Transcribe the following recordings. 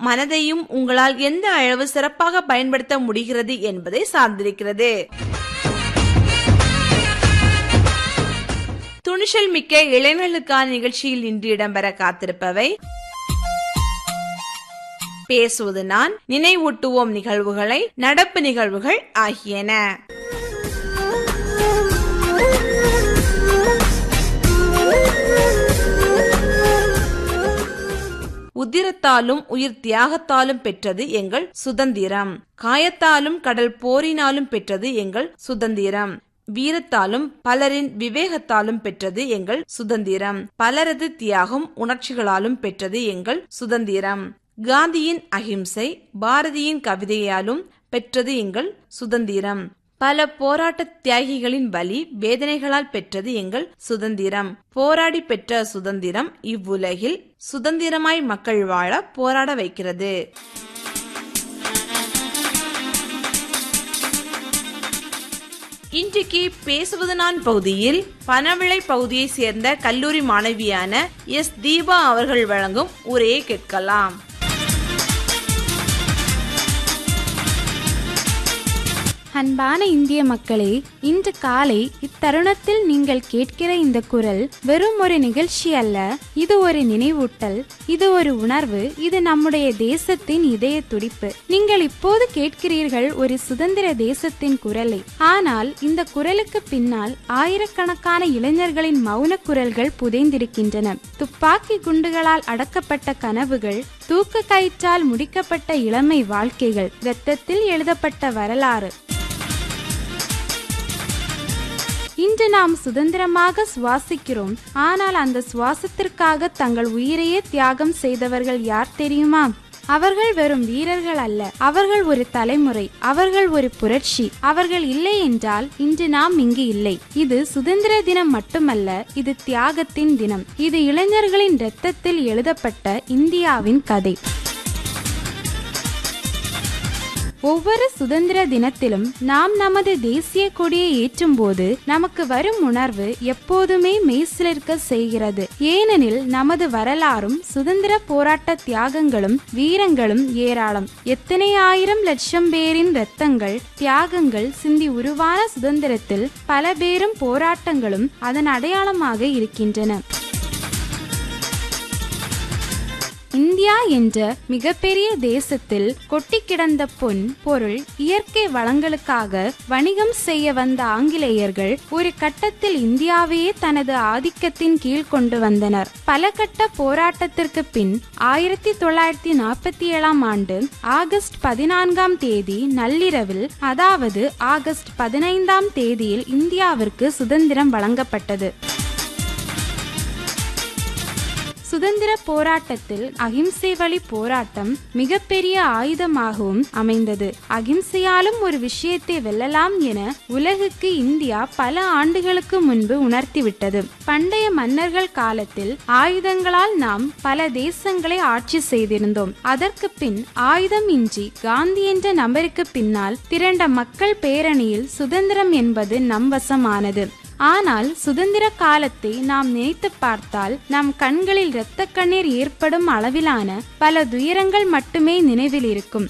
மனதையும் உங்களால் எந்த அளவு சிறப்பாக பயன்படுத்த முடிகிறது என்பதை சார்ந்திருக்கிறது துணிச்சல் மிக்க இளைஞர்களுக்கான நிகழ்ச்சியில் இன்று இடம்பெற காத்திருப்பவை பேசுவது நான் நினைவூட்டுவோம் நிகழ்வுகளை நடப்பு நிகழ்வுகள் ஆகியன உதிரத்தாலும் உயிர் தியாகத்தாலும் பெற்றது எங்கள் சுதந்திரம் காயத்தாலும் கடல் போரினாலும் பெற்றது எங்கள் சுதந்திரம் வீரத்தாலும் பலரின் விவேகத்தாலும் பெற்றது எங்கள் சுதந்திரம் பலரது தியாகம் உணர்ச்சிகளாலும் பெற்றது எங்கள் சுதந்திரம் காந்தியின் அகிம்சை பாரதியின் கவிதையாலும் பெற்றது எங்கள் சுதந்திரம் பல போராட்ட தியாகிகளின் வலி வேதனைகளால் பெற்றது எங்கள் சுதந்திரம் போராடி பெற்ற சுதந்திரம் இவ்வுலகில் சுதந்திரமாய் மக்கள் வாழ போராட வைக்கிறது இன்றைக்கு பேசுவது நான் பகுதியில் பனவிளை பகுதியை சேர்ந்த கல்லூரி மாணவியான எஸ் தீபா அவர்கள் வழங்கும் உரையை கேட்கலாம் அன்பான இந்திய மக்களே இன்று காலை இத்தருணத்தில் நீங்கள் கேட்கிற இந்த குரல் வெறும் ஒரு நிகழ்ச்சி அல்ல இது ஒரு நினைவூட்டல் இது ஒரு உணர்வு இது நம்முடைய தேசத்தின் இதய துடிப்பு நீங்கள் இப்போது கேட்கிறீர்கள் ஒரு சுதந்திர தேசத்தின் குரலை ஆனால் இந்த குரலுக்கு பின்னால் ஆயிரக்கணக்கான இளைஞர்களின் மௌன குரல்கள் புதைந்திருக்கின்றன துப்பாக்கி குண்டுகளால் அடக்கப்பட்ட கனவுகள் தூக்கு கயிற்றால் முடிக்கப்பட்ட இளமை வாழ்க்கைகள் இரத்தத்தில் எழுதப்பட்ட வரலாறு இன்று நாம் சுதந்திரமாக சுவாசிக்கிறோம் ஆனால் அந்த சுவாசத்திற்காக தங்கள் உயிரையே தியாகம் செய்தவர்கள் யார் தெரியுமா அவர்கள் வெறும் வீரர்கள் அல்ல அவர்கள் ஒரு தலைமுறை அவர்கள் ஒரு புரட்சி அவர்கள் இல்லை என்றால் இன்று நாம் இங்கு இல்லை இது சுதந்திர தினம் மட்டுமல்ல இது தியாகத்தின் தினம் இது இளைஞர்களின் இரத்தத்தில் எழுதப்பட்ட இந்தியாவின் கதை ஒவ்வொரு சுதந்திர தினத்திலும் நாம் நமது தேசிய கொடியை ஏற்றும் போது நமக்கு வரும் உணர்வு எப்போதுமே மெய்சிலிருக்க செய்கிறது ஏனெனில் நமது வரலாறும் சுதந்திர போராட்ட தியாகங்களும் வீரங்களும் ஏராளம் எத்தனை ஆயிரம் லட்சம் பேரின் இரத்தங்கள் தியாகங்கள் சிந்தி உருவான சுதந்திரத்தில் பல பேரும் போராட்டங்களும் அதன் அடையாளமாக இருக்கின்றன இந்தியா என்ற மிகப்பெரிய தேசத்தில் கொட்டி கிடந்த பொன் பொருள் இயற்கை வளங்களுக்காக வணிகம் செய்ய வந்த ஆங்கிலேயர்கள் ஒரு கட்டத்தில் இந்தியாவையே தனது ஆதிக்கத்தின் கீழ் கொண்டு வந்தனர் பல கட்ட போராட்டத்திற்கு பின் ஆயிரத்தி தொள்ளாயிரத்தி நாற்பத்தி ஏழாம் ஆண்டு ஆகஸ்ட் பதினான்காம் தேதி நள்ளிரவில் அதாவது ஆகஸ்ட் பதினைந்தாம் தேதியில் இந்தியாவிற்கு சுதந்திரம் வழங்கப்பட்டது சுதந்திர போராட்டத்தில் அகிம்சை வழி போராட்டம் மிகப்பெரிய ஆயுதமாகவும் அமைந்தது அகிம்சையாலும் ஒரு விஷயத்தை வெல்லலாம் என உலகுக்கு இந்தியா பல ஆண்டுகளுக்கு முன்பு உணர்த்திவிட்டது பண்டைய மன்னர்கள் காலத்தில் ஆயுதங்களால் நாம் பல தேசங்களை ஆட்சி செய்திருந்தோம் அதற்கு பின் ஆயுதம் இன்றி காந்தி என்ற நபருக்கு பின்னால் திரண்ட மக்கள் பேரணியில் சுதந்திரம் என்பது நம் வசமானது ஆனால் சுதந்திர காலத்தை நாம் நினைத்து பார்த்தால் நம் கண்களில் இரத்த கண்ணீர் ஏற்படும் அளவிலான பல துயரங்கள் மட்டுமே நினைவில் இருக்கும்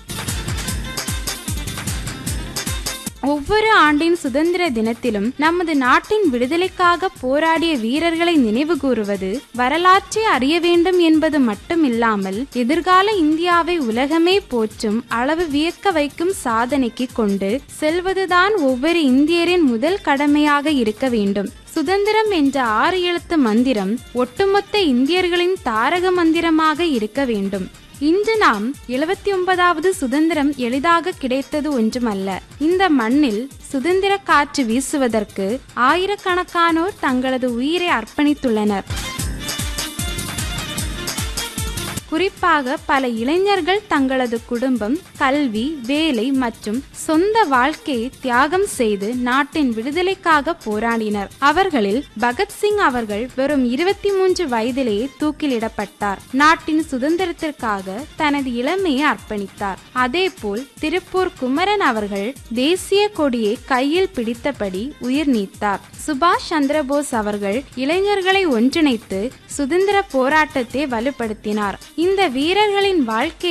ஒவ்வொரு ஆண்டின் சுதந்திர தினத்திலும் நமது நாட்டின் விடுதலைக்காக போராடிய வீரர்களை நினைவு கூறுவது வரலாற்றை அறிய வேண்டும் என்பது மட்டுமில்லாமல் எதிர்கால இந்தியாவை உலகமே போற்றும் அளவு வியக்க வைக்கும் சாதனைக்கு கொண்டு செல்வதுதான் ஒவ்வொரு இந்தியரின் முதல் கடமையாக இருக்க வேண்டும் சுதந்திரம் என்ற ஆறு எழுத்து மந்திரம் ஒட்டுமொத்த இந்தியர்களின் தாரக மந்திரமாக இருக்க வேண்டும் இன்று நாம் எழுபத்தி ஒன்பதாவது சுதந்திரம் எளிதாக கிடைத்தது ஒன்றுமல்ல இந்த மண்ணில் சுதந்திர காற்று வீசுவதற்கு ஆயிரக்கணக்கானோர் தங்களது உயிரை அர்ப்பணித்துள்ளனர் குறிப்பாக பல இளைஞர்கள் தங்களது குடும்பம் கல்வி வேலை மற்றும் சொந்த வாழ்க்கையை தியாகம் செய்து நாட்டின் விடுதலைக்காக போராடினர் அவர்களில் பகத்சிங் அவர்கள் வெறும் இருபத்தி மூன்று வயதிலேயே தூக்கிலிடப்பட்டார் நாட்டின் சுதந்திரத்திற்காக தனது இளமையை அர்ப்பணித்தார் அதேபோல் திருப்பூர் குமரன் அவர்கள் தேசிய கொடியை கையில் பிடித்தபடி உயிர் நீத்தார் சுபாஷ் சந்திரபோஸ் அவர்கள் இளைஞர்களை ஒன்றிணைத்து சுதந்திர போராட்டத்தை வலுப்படுத்தினார் இந்த வீரர்களின் வாழ்க்கை